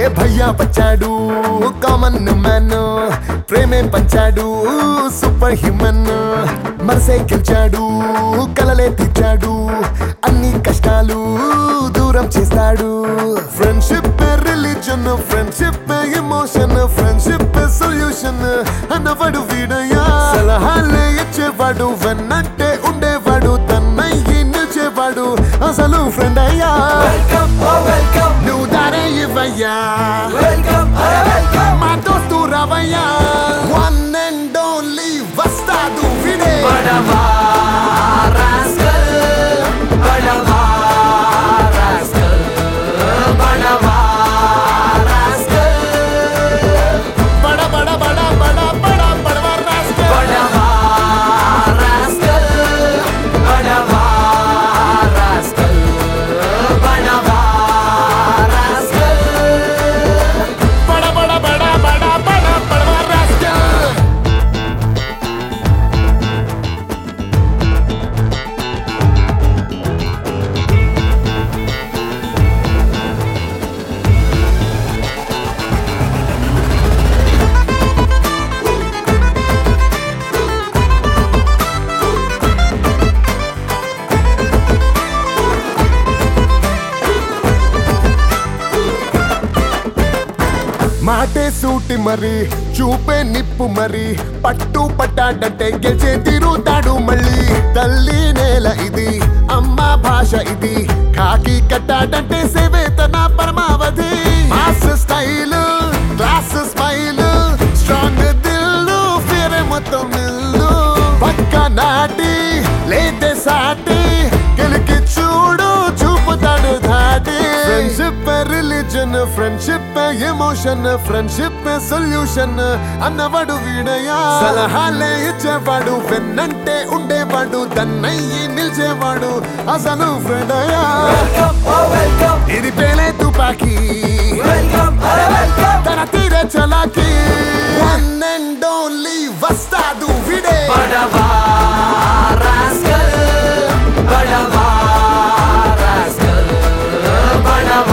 ఏ భయ్యా వచ్చాడు common man ప్రేమే పంచాడు సూపర్ హ్యూమన్ మనసే గెలిచాడు కలలే తీర్చాడు అన్ని కష్టాలు దూరం చేస్తాడు friendship religion friendship emotion friendship solution అన్నవాడు వీడయ్యా సలహాలే ఇచ్చేవాడు వెన్నంటే ఉండేవాడు తన్నయ్యి నిలిచేవాడు అసలు ఫ్రెండ్ అయ్యా వెల్కమ్ ఓ వెల్కమ్ నువ్వు దారే ఇవ్వయ్యా వెల్కమ్ అరే వెల్కమ్ మా దోస్తు రావయ్యా వన్ అండ్ ఓన్లీ వస్తాదు విడే బడవా రాస్కల్ బడవా రాస్కల్ బడవా రాస్కల్ బడ బడ బడ బడ బడ బడవ రాస్కెల్. బడవా రాస్కల్ బడవా రాస్కల్ బడవా రాస్కల్ బడ బడ బడ బడ బడ బడవ రాస్కెల్. మాటే సూటి మరి చూపే నిప్పు మరి పట్టు పట్టాడంటే గెలిచే తిరుగుతాడు మళ్ళీ తల్లి నేల ఇది అమ్మ భాష ఇది కాకి కట్టాడంటే సేవే తన పరమావధి mass style class smile strong దిల్లు ఫిరే మొత్తం నిల్లు పక్క నాటి లేతే సాటి గెలికి చూడు చూపుతాడు ధాటి friendship religion friendship emotion friendship solution అన్నవాడు వీడయ్యా సలహాలే ఇచ్చేవాడు వెన్నంటే ఉండేవాడు దన్నయ్యి నిలిచేవాడు అసలు ఫ్రెండ్ అయ్యా వెల్కమ్ ఓ వెల్కమ్ ఇది పేలే తుపాకీ వెల్కమ్ అరే వెల్కమ్ తన తీరే చలాకి వన్ అండ్ ఓన్లీ వస్తాదు విడే బడవా రాస్కల్ బడవా రాస్కల్ బడవా